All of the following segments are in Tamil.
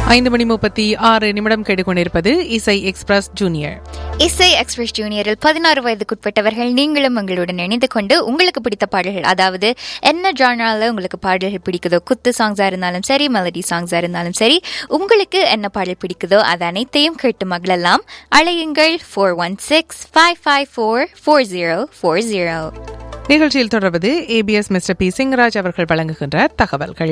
ஐந்து மணி முப்பத்தி ஆறு நிமிடம் கேட்டுக்கொண்டிருப்பது Isai express junior Isai express ஜூனியரில் பதினாறு வயதுக்குட்பட்டவர்கள் நீங்களும் எங்களுடன் இணைந்து கொண்டு உங்களுக்கு பிடித்த பாடல்கள் அதாவது என்ன ஜானரால உங்களுக்கு பாடல்கள் பிடிக்குதோ குத்து சாங்ஸா இருந்தாலும் சரி மெலடி சாங்ஸா இருந்தாலும் சரி உங்களுக்கு என்ன பாடல் பிடிக்குதோ அது அனைத்தையும் கேட்டு மகிழலாம் அழையுங்கள் four one six five five four four zero four zero நிகழ்ச்சியில் தொடர்வது ஏபிஎஸ் மிஸ்டர் பி சிங்கராஜ் அவர்கள் வழங்குகின்ற தகவல்கள்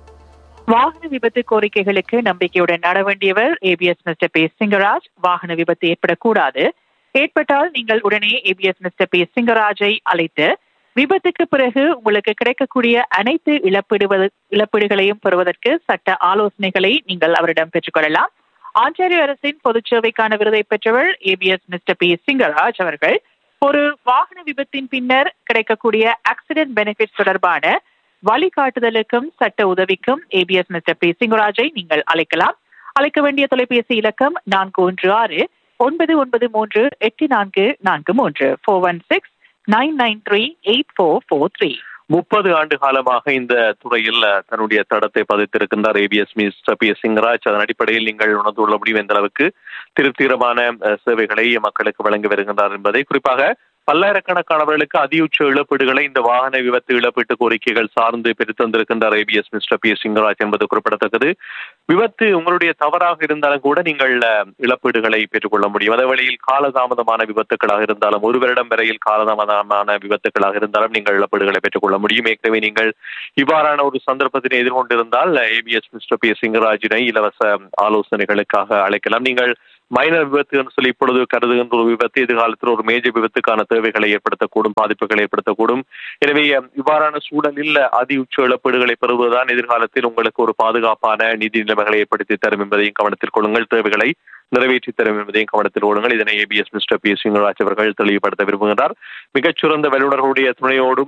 வாகன விபத்து கோரிக்கைகளுக்கு நம்பிக்கையுடன் நட வேண்டியவர் ஏபிஎஸ் மிஸ்டர் பி சிங்கராஜ் வாகன விபத்து ஏற்படக்கூடாது ஏற்பட்டால் நீங்கள் உடனே ஏபிஎஸ் மிஸ்டர் பி சிங்கராஜை அழைத்து விபத்துக்கு பிறகு உங்களுக்கு கிடைக்கக்கூடிய அனைத்து இழப்பீடுவது இழப்பீடுகளையும் பெறுவதற்கு சட்ட ஆலோசனைகளை நீங்கள் அவரிடம் பெற்றுக்கொள்ளலாம் ஆச்சாரிய அரசின் பொதுச் சேவைக்கான விருதை பெற்றவர் ஏபிஎஸ் மிஸ்டர் பி சிங்கராஜ் அவர்கள் ஒரு வாகன விபத்தின் பின்னர் கிடைக்கக்கூடிய ஆக்சிடென்ட் பெனிஃபிட் தொடர்பான வழிகாட்டுதலுக்கும் சட்ட உதவிக்கும் ஏபிஎஸ் மிஸ்டர் பி சிங்கராஜை நீங்கள் அழைக்கலாம் அழைக்க வேண்டிய தொலைபேசி இலக்கம் நான்கு ஒன்று ஆறு ஒன்பது ஒன்பது மூன்று எட்டு நான்கு நான்கு மூன்று four one six nine nine three eight four four three முப்பது ஆண்டு காலமாக இந்த துறையில் தன்னுடைய தடத்தை பதித்திருக்கின்றார் ABS mister P S Singaraj அதன் அடிப்படையில் நீங்கள் உணர்ந்துள்ள முடியும் எந்த அளவுக்கு திருப்திகரமான சேவைகளை மக்களுக்கு வழங்கி வருகின்றார் என்பதை குறிப்பாக பல்லாயிரக்கணக்கானவர்களுக்கு அதியுச்ச இழப்பீடுகளை இந்த வாகன விபத்து இழப்பீட்டு கோரிக்கைகள் சார்ந்து பெற்றுத்தந்திருக்கின்றார் ABS mister P S Singaraj என்பது குறிப்பிடத்தக்கது விபத்து உங்களுடைய தவறாக இருந்தாலும் கூட நீங்கள் இழப்பீடுகளை பெற்றுக்கொள்ள முடியும் அதே வழியில் காலதாமதமான விபத்துக்களாக இருந்தாலும் ஒரு வருடம் வரையில் காலதாமதமான விபத்துக்களாக இருந்தாலும் நீங்கள் இழப்பீடுகளை பெற்றுக்கொள்ள முடியும் ஏற்கனவே நீங்கள் இவ்வாறான ஒரு சந்தர்ப்பத்தினை எதிர்கொண்டிருந்தால் ஏபிஎஸ் மிஸ்டர் பி எஸ் சிங்கராஜினை இலவச ஆலோசனைகளுக்காக அழைக்கலாம் நீங்கள் மைனர் விபத்துன்னு சொல்லி இப்பொழுது கருதுகின்ற ஒரு விபத்து எதிர்காலத்தில் ஒரு மேஜர் விபத்துக்கான தேவைகளை ஏற்படுத்தக்கூடும் பாதிப்புகளை ஏற்படுத்தக்கூடும் எனவே இவ்வாறான சூழலில் அதி உச்ச இழப்பீடுகளை பெறுவதுதான் எதிர்காலத்தில் உங்களுக்கு ஒரு பாதுகாப்பான நிதி நிலைமைகளை ஏற்படுத்தி தரும் என்பதையும் கவனத்தில் கொள்ளுங்கள் தேவைகளை நிறைவேற்றி தரும் என்பதையும் கவனத்தில் கொள்ளுங்கள் இதனை ஏபிஎஸ் மிஸ்டர் பி சிங்கராஜ் அவர்கள் தெளிவுபடுத்த விரும்புகிறார் மிகச்சிறந்த வல்லுநர்களுடைய துணையோடும்